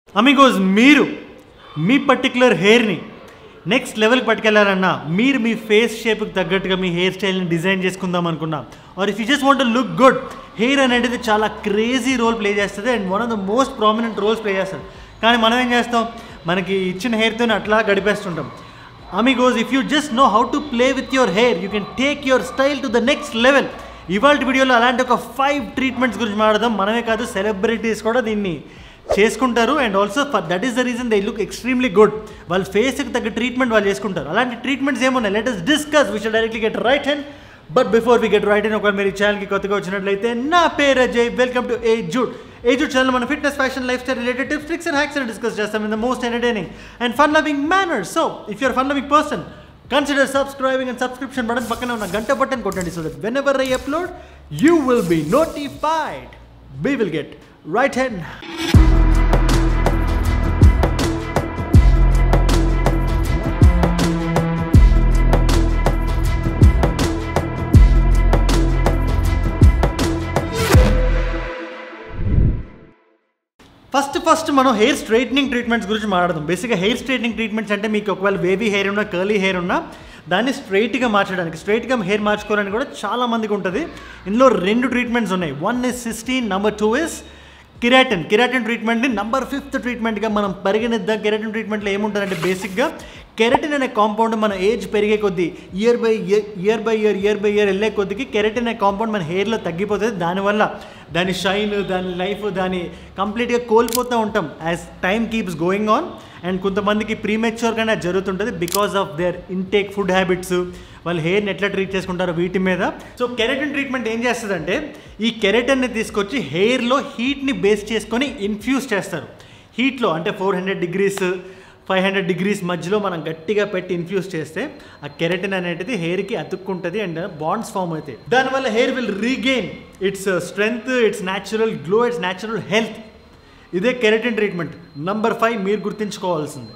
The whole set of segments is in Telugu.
అమిగోస్ మీరు మీ పర్టికులర్ హెయిర్ని నెక్స్ట్ లెవెల్కి పట్టుకెళ్ళాలన్నా మీరు మీ ఫేస్ షేప్కి తగ్గట్టుగా మీ హెయిర్ స్టైల్ని డిజైన్ చేసుకుందాం అనుకున్నా or if you just want look good hair అనేది చాలా క్రేజీ రోల్ ప్లే చేస్తుంది and one of the most prominent roles play చేస్తుంది కానీ మనం ఏం చేస్తాం మనకి ఇచ్చిన హెయిర్తోనే అట్లా గడిపేస్తుంటాం amigos if you just know how to play with your hair you can take your style to the next level ఇవాళ వీడియోలో అలాంటి ఒక ఫైవ్ ట్రీట్మెంట్స్ గురించి మాట్లాడదాం మనమే కాదు సెలబ్రిటీస్ కూడా దీన్ని చేసుకుంటారు and also for that is the reason they look extremely good వాళ్ళ ఫేస్కి తగ్గ ట్రీట్మెంట్ వాళ్ళు చేసుకుంటారు అలాంటి ట్రీట్మెంట్స్ ఏమున్నాయి let us discuss wish directly get right hand but before we get right hand ఒకవేళ మీరు ఈ ఛానల్కి కొత్తగా వచ్చినట్లయితే నా పేరు Ajay welcome to A Jude A Jude channel మన fitness fashion lifestyle related tips tricks and hacks అని డిస్కస్ చేస్తాం in the most entertaining and fun loving manner so if you're fun loving person consider subscribing and subscription button పక్కన ఉన్న గంట బటన్ కొట్టండి so that whenever I upload you will be notified we will get right hand first first మనం హెయిర్ స్ట్రైట్నింగ్ ట్రీట్మెంట్స్ గురించి మాట్లాడదాం బేసిక్గా హెయిర్ స్ట్రైట్నింగ్ ట్రీట్మెంట్స్ అంటే మీకు ఒకవేళ బేబీ హెయిర్ ఉన్నా కర్లీ హెయిర్ ఉన్నా దాన్ని స్ట్రైట్గా మార్చడానికి స్ట్రైట్గా హెయిర్ మార్చుకోవాలని కూడా చాలా మందికి ఉంటుంది ఇందులో రెండు ట్రీట్మెంట్స్ ఉన్నాయి one is sixteen number two is keratin keratin ట్రీట్మెంట్ని నంబర్ ఫిఫ్త్ ట్రీట్మెంట్గా మనం పరిగణిద్దాం కెరాటిన్ ట్రీట్మెంట్లో ఏముంటుందంటే బేసిక్గా కెరటిన్ అనే కాంపౌండ్ మన ఏజ్ పెరిగే కొద్దీ year by year year by year year by year వెళ్ళే కొద్దికి కెరటిన్ అనే కాంపౌండ్ మన హెయిర్లో తగ్గిపోతుంది దానివల్ల దాని షైన్ దాని లైఫ్ దాని కంప్లీట్గా కోల్పోతూ ఉంటాం as time keeps going on and కొంతమందికి ప్రీమెచ్యూర్గానే అది జరుగుతుంటుంది because of their intake food habits వాళ్ళు హెయిర్ని ఎట్లా ట్రీట్ చేసుకుంటారో వీటి మీద సో కెరటిన్ ట్రీట్మెంట్ ఏం చేస్తుందంటే ఈ కెరటిన్ని తీసుకొచ్చి హెయిర్లో హీట్ని బేస్ చేసుకొని ఇన్ఫ్యూజ్ చేస్తారు హీట్లో అంటే four hundred degrees five hundred degrees మధ్యలో మనం గట్టిగా పెట్టి ఇన్ఫ్యూజ్ చేస్తే ఆ కెరటిన్ అనేది హెయిర్కి అతుక్కుంటుంది అండ్ బాండ్స్ ఫామ్ అవుతాయి దానివల్ల hair will regain its strength its natural glow its natural health ఇదే కెరటిన్ ట్రీట్మెంట్ నంబర్ ఫైవ్ మీరు గుర్తుంచుకోవాల్సింది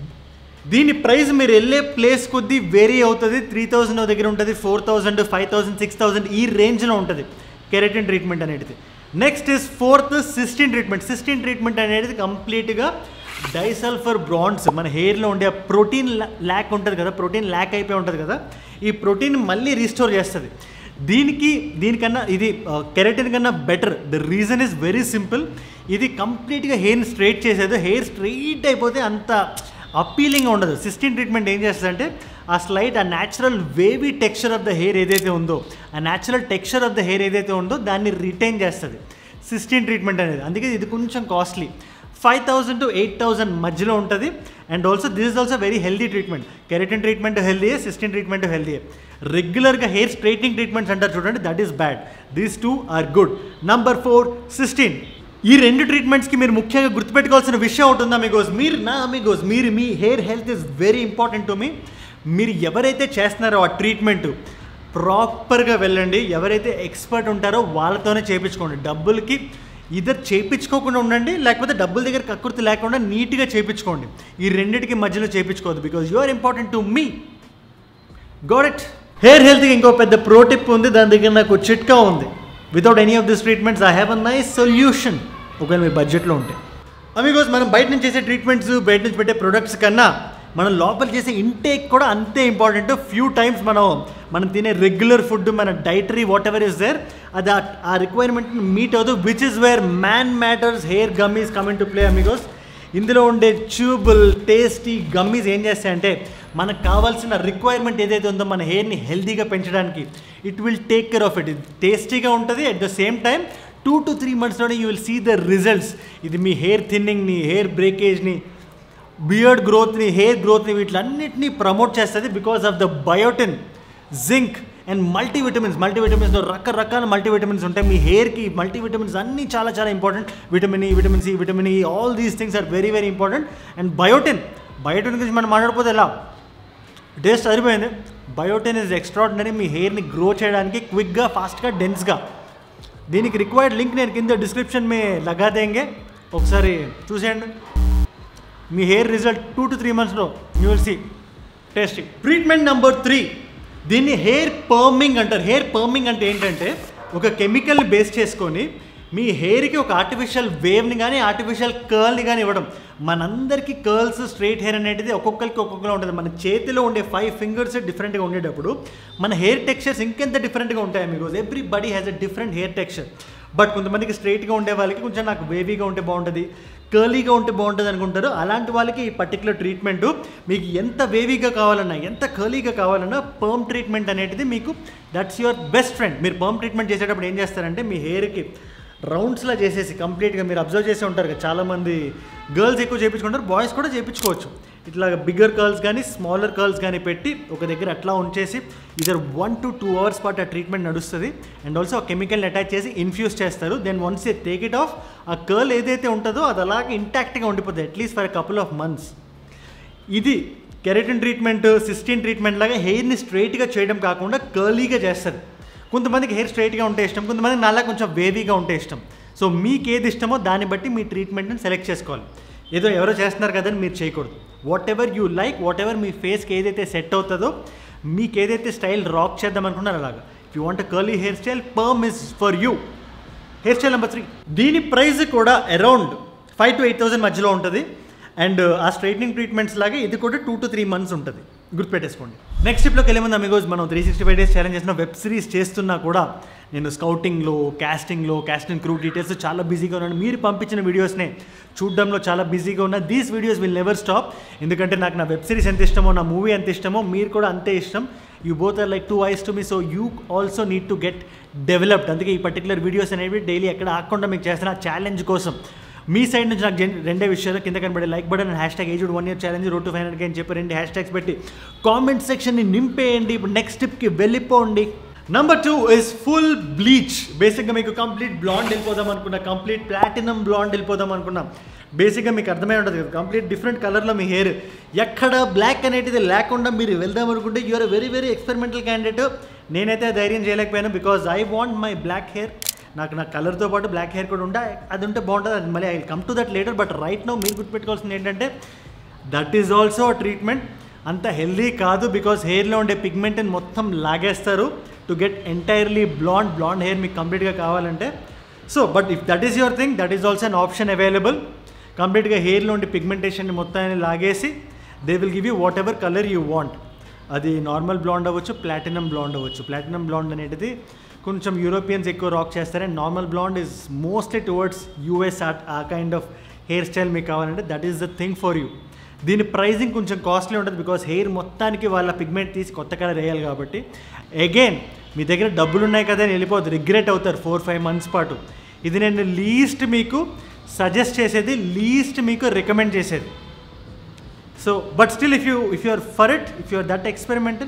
దీని ప్రైస్ మీరు వెళ్ళే ప్లేస్ కొద్దీ వేరీ అవుతుంది త్రీ థౌజండ్ దగ్గర ఉంటుంది four thousand five thousand six thousand ఈ రేంజ్లో ఉంటుంది కెరటిన్ ట్రీట్మెంట్ అనేది next is fourth cysteine treatment cysteine treatment అనేది కంప్లీట్గా డైసల్ఫర్ బ్రాండ్స్ మన హెయిర్లో ఉండే ప్రోటీన్ ల్యాక్ ఉంటుంది కదా ప్రోటీన్ ల్యాక్ అయిపోయి ఉంటుంది కదా ఈ ప్రోటీన్ మళ్ళీ రీస్టోర్ చేస్తుంది దీనికి దీనికన్నా ఇది కెరటిన్ కన్నా better the reason is very simple ఇది కంప్లీట్గా హెయిర్ని స్ట్రైట్ చేసేది హెయిర్ స్ట్రైట్ అయిపోతే అంత అప్పీలింగ్ ఉండదు సిస్టీన్ ట్రీట్మెంట్ ఏం చేస్తుందంటే ఆ స్లైట్ ఆ natural wavy texture of the hair ఏదైతే ఉందో ఆ natural texture of the hair ఏదైతే ఉందో దాన్ని రిటైన్ చేస్తుంది సిస్టీన్ ట్రీట్మెంట్ అనేది అందుకే ఇది కొంచెం costly five thousand to eight thousand మధ్యలో ఉంటుంది and also this is also very healthy treatment keratin treatment హెల్దీయే సిస్టీన్ ట్రీట్మెంట్ హెల్దీయే రెగ్యులర్గా హెయిర్ స్ట్రైట్నింగ్ ట్రీట్మెంట్స్ అంటారు చూడండి that is bad these two are good number four sixteen ఈ రెండు ట్రీట్మెంట్స్కి మీరు ముఖ్యంగా గుర్తుపెట్టుకోవాల్సిన విషయం ఉంటుందా మీకోస్ మీరు నా మీకోస్ మీరు మీ hair health is very important to me మీరు ఎవరైతే చేస్తున్నారో ఆ ట్రీట్మెంట్ ప్రాపర్గా వెళ్ళండి ఎవరైతే ఎక్స్పర్ట్ ఉంటారో వాళ్ళతోనే చేయించుకోండి డబ్బులకి ఇద్దరు చేయించుకోకుండా ఉండండి లేకపోతే డబ్బుల దగ్గర కకృతి లేకుండా నీట్గా చేయించుకోండి ఈ రెండింటికి మధ్యలో చేయించుకోవద్దు because you are important to me got it hair హెల్త్కి ఇంకో పెద్ద ప్రోటిప్ ఉంది దాని దగ్గర నాకు చిట్కా ఉంది without any of this treatments I have a nice solution ఒకవేళ మీ బడ్జెట్లో ఉంటే అమిగోస్ మనం బయట నుంచి చేసే ట్రీట్మెంట్స్ బయట నుంచి పెట్టే ప్రొడక్ట్స్ కన్నా మనం లోపల చేసే ఇంటేక్ కూడా అంతే ఇంపార్టెంట్ ఫ్యూ టైమ్స్ మనం మనం తినే రెగ్యులర్ ఫుడ్ మన dietary whatever is there అది ఆ- ఆ రిక్వైర్మెంట్ మీట్ అవుతూ which is where man matters hair gummies coming to play amigos ఇందులో ఉండే ట్యూబుల్ టేస్టీ గమ్మీస్ ఏం చేస్తాయంటే మనకు కావాల్సిన రిక్వైర్మెంట్ ఏదైతే ఉందో మన హెయిర్ని హెల్తీగా పెంచడానికి it will take care of it ఇది టేస్టీగా ఉంటుంది at the same time two to three మంత్స్లోనే you will see the results ఇది మీ హెయిర్ థిన్నింగ్ని హెయిర్ బ్రేకేజ్ని బియర్డ్ గ్రోత్ని హెయిర్ గ్రోత్ని వీటిలన్నిటినీ ప్రమోట్ చేస్తుంది because of the biotin zinc and multivitamins మల్టీవిటమిన్స్లో రకరకాల మల్టీవిటమిన్స్ ఉంటాయి మీ హెయిర్కి మల్టీవిటమిన్స్ అన్నీ చాలా చాలా important vitamin E vitamin C vitamin E all these things are very very important and biotin biotin గురించి మనం మాట్లాడిపోతే ఎలా టేస్ట్ సరిపోయింది బయోటిన్ ఇస్ ఎక్స్ట్రాడినరీ మీ హెయిర్ని గ్రో చేయడానికి క్విక్గా ఫాస్ట్గా డెన్స్గా దీనికి రిక్వైర్డ్ లింక్ నేను కింద డిస్క్రిప్షన్ మీ లగా దేంగే ఒకసారి చూసేయండి మీ hair result two to three మంత్స్లో you will see tasting treatment number three దీన్ని హెయిర్ పర్మింగ్ అంటారు హెయిర్ పర్మింగ్ అంటే ఏంటంటే ఒక కెమికల్ని బేస్ చేసుకొని మీ హెయిర్కి ఒక ఆర్టిఫిషియల్ వేవ్ని కానీ ఆర్టిఫిషియల్ కర్ల్ని కానీ ఇవ్వడం మనందరికీ కర్ల్స్ స్ట్రైట్ హెయిర్ అనేది ఒక్కొక్కరికి ఒక్కొక్కలా ఉంటుంది మన చేతిలో ఉండే ఫైవ్ ఫింగర్స్ డిఫరెంట్గా ఉండేటప్పుడు మన హెయిర్ టెక్స్చర్స్ ఇంకెంత డిఫరెంట్గా ఉంటాయి మీకు everybody has a different hair texture but కొంతమందికి స్ట్రైట్గా ఉండే వాళ్ళకి కొంచెం నాకు వేవీగా ఉంటే బాగుంటుంది కర్లీగా ఉంటే బాగుంటుంది అనుకుంటారు అలాంటి వాళ్ళకి ఈ పర్టికులర్ ట్రీట్మెంట్ మీకు ఎంత వేవీగా కావాలన్నా ఎంత కర్లీగా కావాలన్నా పర్మ్ ట్రీట్మెంట్ అనేది మీకు దట్స్ యువర్ బెస్ట్ ఫ్రెండ్ మీరు పర్మ్ ట్రీట్మెంట్ చేసేటప్పుడు ఏం చేస్తారంటే మీ హెయిర్కి రౌండ్స్లా చేసేసి కంప్లీట్గా మీరు అబ్జర్వ్ చేసి ఉంటారు కదా చాలామంది గర్ల్స్ ఎక్కువ చేయించుకుంటారు బాయ్స్ కూడా చేయించుకోవచ్చు ఇట్లా బిగ్గర్ కర్ల్స్ కానీ స్మాలర్ కర్ల్స్ కానీ పెట్టి ఒక దగ్గర అట్లా ఉంచేసి either one to two hours పాటు ఆ ట్రీట్మెంట్ నడుస్తుంది అండ్ ఆల్సో ఆ కెమికల్ని అటాచ్ చేసి ఇన్ఫ్యూజ్ చేస్తారు then once a take it off ఆ కర్ల్ ఏదైతే ఉంటుందో అది అలాగే ఇంటాక్ట్గా ఉండిపోతుంది at least for couple of months ఇది కెరటిన్ ట్రీట్మెంట్ సిస్టీన్ ట్రీట్మెంట్ లాగా హెయిర్ని స్ట్రైట్గా చేయడం కాకుండా కర్లీగా చేస్తారు కొంతమందికి హెయిర్ స్ట్రైట్గా ఉంటే ఇష్టం కొంతమందికి నాలా కొంచెం వేవీగా ఉంటే ఇష్టం సో మీకు ఏది ఇష్టమో దాన్ని బట్టి మీ ట్రీట్మెంట్ని సెలెక్ట్ చేసుకోవాలి ఏదో ఎవరో చేస్తున్నారు కదని మీరు చేయకూడదు whatever you like whatever మీ ఫేస్కి ఏదైతే సెట్ అవుతుందో మీకు ఏదైతే స్టైల్ రాక్ చేద్దాం అనుకున్నారో అలాగా you want curly hair style perm is for you hair style number three దీని ప్రైస్ కూడా around five to eight thousand మధ్యలో ఉంటుంది అండ్ ఆ స్ట్రైట్నింగ్ ట్రీట్మెంట్స్ లాగే ఇది కూడా టూ టు త్రీ మంత్స్ ఉంటుంది గుర్తుపెట్టేసుకోండి నెక్స్ట్ స్టెప్లోకి వెళ్ళే ముందు అమిగోస్ మనం three sixty five days challenge చేసిన వెబ్ సిరీస్ చేస్తున్నా కూడా నేను స్కౌటింగ్లో కాస్టింగ్లో కాస్టింగ్ క్రూ డీటెయిల్స్ చాలా బిజీగా ఉన్నాను మీరు పంపించిన వీడియోస్నే చూడడంలో చాలా బిజీగా ఉన్న these videos will never stop ఎందుకంటే నాకు నా వెబ్ సిరీస్ ఎంత ఇష్టమో నా మూవీ ఎంత ఇష్టమో మీరు కూడా అంతే ఇష్టం you both are like two eyes to me so you also need to get developed అందుకే ఈ పర్టికులర్ వీడియోస్ అనేవి డైలీ ఎక్కడ ఆకుండా మీకు చేస్తున్న ఛాలెంజ్ కోసం మీ సైడ్ నుంచి నాకు జన్- రెండే విషయాలు కింద కనబడే like button and hashtag aged one year challenge road to five hundred అని చెప్పి రెండు హ్యాష్ ట్యాగ్స్ పెట్టి కామెంట్ సెక్షన్ని నింపేయండి ఇప్పుడు నెక్స్ట్ స్టెప్కి వెళ్ళిపోండి number two is full bleach బేసిక్గా మీకు కంప్లీట్ బ్లాండ్ వెళ్ళిపోదాం అనుకున్నా కంప్లీట్ ప్లాటినం బ్లాండ్ వెళ్ళిపోదాం అనుకున్నాం బేసిక్గా మీకు అర్థమై ఉంటుంది కదా కంప్లీట్ డిఫరెంట్ కలర్లో మీ హెయిర్ ఎక్కడ బ్లాక్ అనేటిది లేకుండా మీరు వెళ్దాం అనుకుంటే you're very very experimental candidate నేనైతే ఆ ధైర్యం చేయలేకపోయాను because I want my black hair నాకు నా కలర్తో పాటు బ్లాక్ హెయిర్ కూడా ఉంటే అది ఉంటే బాగుంటుంది అది మళ్ళీ I come to that later but right now మీరు గుర్తుపెట్టుకోవాల్సింది ఏంటంటే దట్ ఈజ్ ఆల్సో ట్రీట్మెంట్ అంత హెల్దీ కాదు బికాస్ హెయిర్లో ఉండే పిగ్మెంట్ని మొత్తం లాగేస్తారు to get entirely blonde blonde hair మీకు కంప్లీట్గా కావాలంటే so but if that is your thing that is also an option available కంప్లీట్గా హెయిర్లో ఉండే పిగ్మెంటేషన్ని మొత్తాన్ని లాగేసి they will give you whatever colour you want అది నార్మల్ బ్లాండ్ అవ్వచ్చు ప్లాటినం బ్లాండ్ అవ్వచ్చు ప్లాటినం బ్లాండ్ అనేది కొంచెం యూరోపియన్స్ ఎక్కువ రాక్ చేస్తారు and normal blonde is mostly towards US ఆ కైండ్ ఆఫ్ హెయిర్ స్టైల్ మీకు కావాలంటే that is the thing for you దీని ప్రైజింగ్ కొంచెం కాస్ట్లీ ఉంటుంది బికాస్ హెయిర్ మొత్తానికి వాళ్ళ పిగ్మెంట్ తీసి కొత్త కలర్ వేయాలి కాబట్టి అగైన్ మీ దగ్గర డబ్బులు ఉన్నాయి కదా అని వెళ్ళిపోద్దు రిగ్రెట్ అవుతారు ఫోర్ ఫైవ్ మంత్స్ పాటు ఇది నేను లీస్ట్ మీకు సజెస్ట్ చేసేది లీస్ట్ మీకు రికమెండ్ చేసేది so but still if you if you are for it if you are that experimental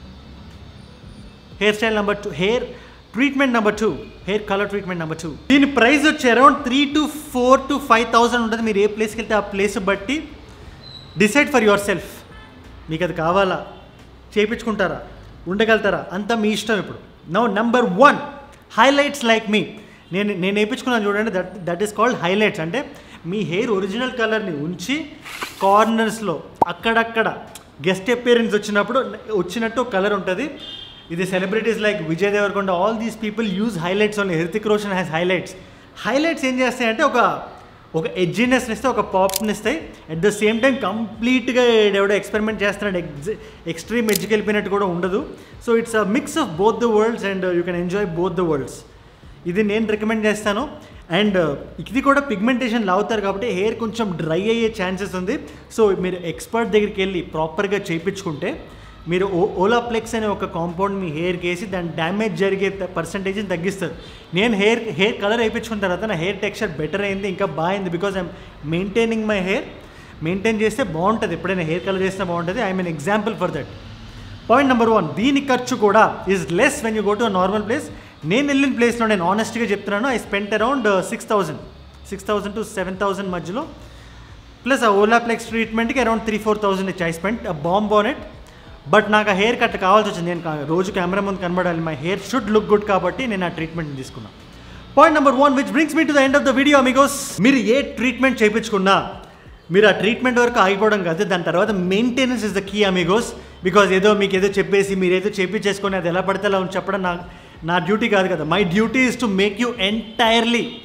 hair style number two hair treatment number two hair colour treatment number two దీని ప్రైస్ వచ్చి around three to four to five thousand ఉంటుంది మీరు ఏ ప్లేస్కి వెళ్తే ఆ ప్లేస్ బట్టి డిసైడ్ ఫర్ యువర్ సెల్ఫ్ మీకు అది కావాలా చేయించుకుంటారా ఉండగలుగుతారా అంతా మీ ఇష్టం ఇప్పుడు now number one highlights like me నేను నేను వేయించుకున్నాను చూడండి that that is called highlights అంటే మీ హెయిర్ ఒరిజినల్ కలర్ని ఉంచి కార్నర్స్లో అక్కడక్కడ గెస్ట్ అపియరెన్స్ వచ్చినప్పుడు వచ్చినట్టు కలర్ ఉంటుంది ఇది celebrities like Vijay Deverakonda all these people use highlights only Hrithik Roshan has highlights highlights ఏం చేస్తాయంటే ఒక ఒక ఎడ్జినెస్ ఇస్తే ఒక పాప్ని ఇస్తాయి అట్ ద సేమ్ టైం కంప్లీట్గా ఎవడో ఎక్స్పెరిమెంట్ చేస్తున్నాడు ఎగ్జ్ ఎక్స్ట్రీమ్ ఎడ్జ్కి వెళ్ళిపోయినట్టు కూడా ఉండదు so it's a mix of both the worlds and you can enjoy both the worlds ఇది నేను రికమెండ్ చేస్తాను అండ్ ఇది కూడా పిగ్మెంటేషన్ లాగుతారు కాబట్టి హెయిర్ కొంచెం డ్రై అయ్యే ఛాన్సెస్ ఉంది సో మీరు ఎక్స్పర్ట్ దగ్గరికి వెళ్ళి ప్రాపర్గా చేయించుకుంటే మీరు ఓ ఓలాప్లెక్స్ అనే ఒక కాంపౌండ్ మీ హెయిర్కి వేసి దాని డ్యామేజ్ జరిగే పర్సంటేజ్ని తగ్గిస్తారు నేను హెయిర్ హెయిర్ కలర్ వేయించుకున్న తర్వాత నా హెయిర్ టెక్స్చర్ బెటర్ అయింది ఇంకా బాగుంది because I'm maintaining my hair maintain చేస్తే బాగుంటుంది ఎప్పుడైనా హెయిర్ కలర్ చేస్తే బాగుంటుంది I mean example for that point number one దీని ఖర్చు కూడా is less when you go to normal place నేను వెళ్ళిన ప్లేస్లో నేను ఆనెస్ట్గా చెప్తున్నాను I spent around six thousand six thousand to seven thousand మధ్యలో ప్లస్ ఆ ఓలాప్లెక్స్ ట్రీట్మెంట్కి అరౌండ్ త్రీ ఫోర్ థౌజండ్ ఇచ్చి I spent bomb on it but నాకు ఆ హెయిర్ కట్ కావాల్సి వచ్చింది నేను కా- రోజు కెమెరా ముందు కనబడాలి my hair should look good కాబట్టి నేను ఆ ట్రీట్మెంట్ తీసుకున్నాను point number one which brings me to the end of the video amigos మీరు ఏ ట్రీట్మెంట్ చేయించుకున్నా మీరు ఆ ట్రీట్మెంట్ వరకు ఆగిపోవడం కాదు దాని తర్వాత maintenance is the key amigos because ఏదో మీకు ఏదో చెప్పేసి మీరు ఏదో చేపించేసుకొని అది ఎలా పడితే అలా ఉంది చెప్పడం నా నా డ్యూటీ కాదు కదా my duty is to make you entirely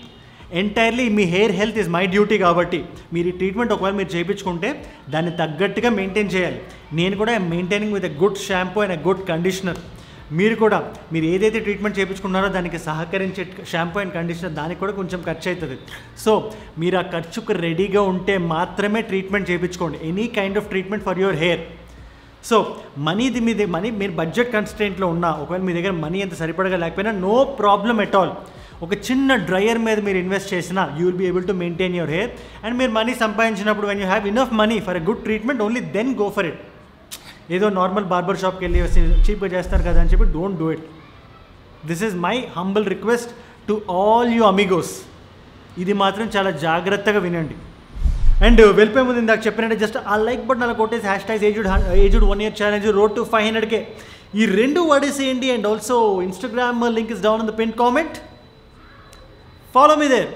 entirely మీ hair health is my duty కాబట్టి మీరు ఈ ట్రీట్మెంట్ ఒకవేళ మీరు చేయించుకుంటే దాన్ని తగ్గట్టుగా మెయింటైన్ చేయాలి నేను కూడా maintaining with a good shampoo and a good conditioner మీరు కూడా మీరు ఏదైతే ట్రీట్మెంట్ చేయించుకున్నారో దానికి సహకరించే షాంపూ అండ్ కండిషనర్ దానికి కూడా కొంచెం ఖర్చు అవుతుంది సో మీరు ఆ ఖర్చుకు రెడీగా ఉంటే మాత్రమే ట్రీట్మెంట్ చేయించుకోండి any kind of treatment for your hair so మనీది మీ దగ్గర మనీ మీరు బడ్జెట్ కన్స్టెంట్లో ఉన్నా ఒకవేళ మీ దగ్గర మనీ ఎంత సరిపడగా లేకపోయినా నో ప్రాబ్లం ఎట్ ఆల్ ఒక చిన్న డ్రయర్ మీద మీరు ఇన్వెస్ట్ చేసినా you will be able to maintain your hair and మీరు మనీ సంపాదించినప్పుడు when you have enough money for a good treatment only then go for it ఏదో నార్మల్ బార్బర్ షాప్కి వెళ్ళి చీప్గా చేస్తారు కదా అని చెప్పి don't do it this is my humble request to all you amigos ఇది మాత్రం చాలా జాగ్రత్తగా వినండి అండ్ వెళ్ళిపోయే ముందు ఇందాక చెప్పినట్టే జస్ట్ ఆ లైక్ బటన్ అలా కొట్టేసి hashtag aged aged one year challenge road to five హండ్రెడ్కే ఈ రెండు వాడేసేయండి and also Instagram link is down in the pin comment follow me there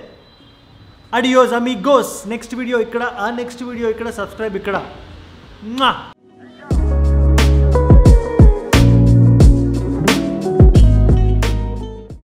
adios amigos next video ఇక్కడ ఆ నెక్స్ట్ వీడియో ఇక్కడ సబ్స్క్రైబ్ ఇక్కడ